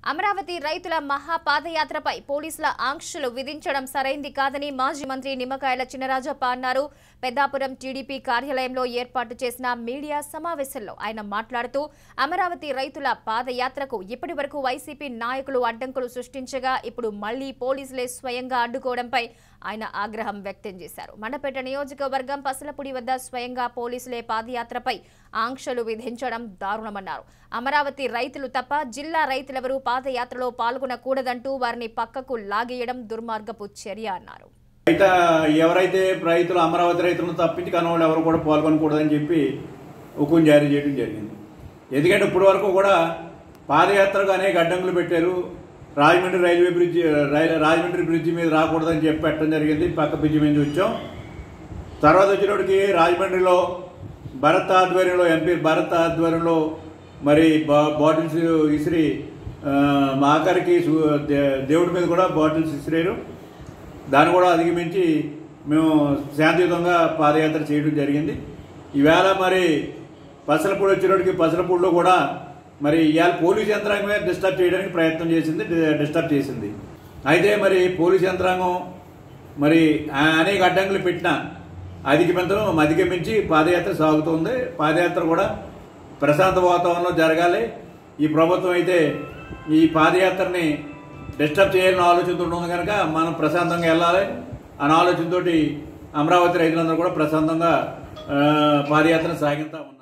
అమరావతి రైతుల మహాపాదయాత్రపై పోలీసుల ఆంక్షలు విధించడం సరైంది కాదని మాజీ మంత్రి నిమ్మకాయల చినరాజప్ప అన్నారు పెద్దాపురం టీడీపీ కార్యాలయంలో ఏర్పాటు చేసిన మీడియా సమావేశంలో ఆయన మాట్లాడుతూ అమరావతి రైతుల పాదయాత్రకు ఇప్పటి వరకు వైసీపీ నాయకులు అడ్డంకులు సృష్టించగా ఇప్పుడు మళ్లీ పోలీసులే స్వయంగా అడ్డుకోవడంపై ఆయన ఆగ్రహం వ్యక్తం చేశారు మండపేట నియోజకవర్గం పసలపుడి వద్ద స్వయంగా పోలీసులే పాదయాత్రపై ఆంక్షలు విధించడం దారుణమన్నారు అమరావతి రైతులు తప్ప జిల్లా రైతులెవరూ పాదయాత్రలో పాల్గొనకూడదంటూ వారిని పక్కకు లాగేయడం దుర్మార్గపు చర్య అన్నారు రైత ఎవరైతే రైతులు అమరావతి రైతులను తప్పించి కనవాళ్ళు ఎవరు కూడా పాల్గొనకూడదని చెప్పి హుకుం జారీ చేయడం జరిగింది ఎందుకంటే ఇప్పటి వరకు కూడా పాదయాత్రకు అనేక అడ్డంకులు పెట్టారు రాజమండ్రి రైల్వే బ్రిడ్జి రై- రాజమండ్రి బ్రిడ్జి మీద రాకూడదని చెప్పి పెట్టడం జరిగింది పక్క బ్రిడ్జి మీద వచ్చాం తర్వాత వచ్చినప్పటికి రాజమండ్రిలో భరత్ ఆధ్వర్యంలో ఎంపీ భరత్ ఆధ్వర్యంలో మరి బా- బాటిల్స్ ఇసిరి ఆ, మా ఆఖరికి సు- దే- దేవుడి మీద కూడా బాటిల్స్ ఇసిరారు దాన్ని కూడా అధిగమించి మేము శాంతియుతంగా పాదయాత్ర చేయడం జరిగింది ఈవేళ మరి పసలపూడి వచ్చినప్పటికి పసలపూడిలో కూడా మరి ఇవాళ పోలీస్ యంత్రాంగమే డిస్టర్బ్ చేయడానికి ప్రయత్నం చేసింది డి- డిస్టర్బ్ చేసింది అయితే మరి పోలీస్ యంత్రాంగం మరి ఆ- అనేక అడ్డంకులు పెట్టిన అధిగమించడం అధిగమించి పాదయాత్ర సాగుతుంది పాదయాత్ర కూడా ప్రశాంత వాతావరణంలో జరగాలి ఈ ప్రభుత్వం అయితే ఈ పాదయాత్రని డిస్టర్బ్ చేయాలని ఆలోచనతో ఉంది కనుక మనం ప్రశాంతంగా వెళ్ళాలి అనే ఆలోచనతోటి అమరావతి రైతులందరూ కూడా ప్రశాంతంగా ఆ, పాదయాత్ర సాగిస్తా ఉన్నారు